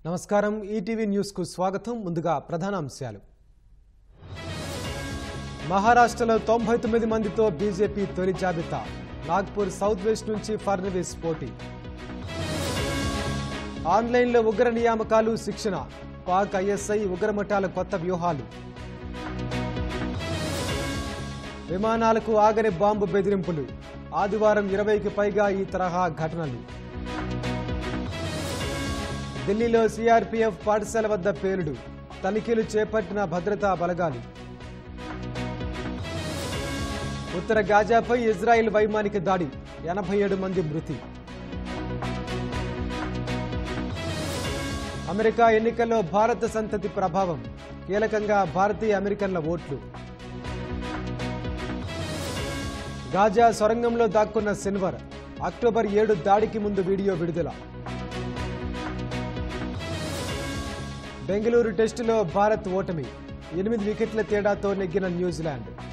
నమస్కారం ETV news కు స్వాగతం ముందుగా ప్రధాన అంశాలు మహారాష్ట్రలో తొంభై తొమ్మిది మందితో బీజేపీ తొలి జాబితా నాగ్పూర్ సౌత్ వెస్ట్ నుంచి ఫర్నవీస్ పోటీ ఆన్లైన్లో ఉగ్ర నియామకాలు శిక్షణ పాక్ ఐఎస్ఐ ఉగ్రమఠాల కొత్త వ్యూహాలు విమానాలకు ఆగని బాంబు బెదిరింపులు ఆదివారం ఇరవైకి పైగా ఈ తరహా ఘటనలు ఢిల్లీలో సిఆర్పీఎఫ్ పాఠశాల వద్ద పేలుడు తనిఖీలు చేపట్టిన భద్రతా బలగాలు ఉత్తర గాజాపై ఇజ్రాయెల్ వైమానిక దాడి ఎనభై ఏడు మంది మృతి అమెరికా ఎన్నికల్లో భారత సంతతి ప్రభావం కీలకంగా భారతీయ అమెరికన్ల ఓట్లు గాజా సొరంగంలో దాక్కున్న సిల్వర్ అక్టోబర్ ఏడు దాడికి ముందు వీడియో విడుదల బెంగళూరు టెస్టులో భారత్ ఓటమి ఎనిమిది వికెట్ల తేడాతో నెగ్గిన న్యూజిలాండ్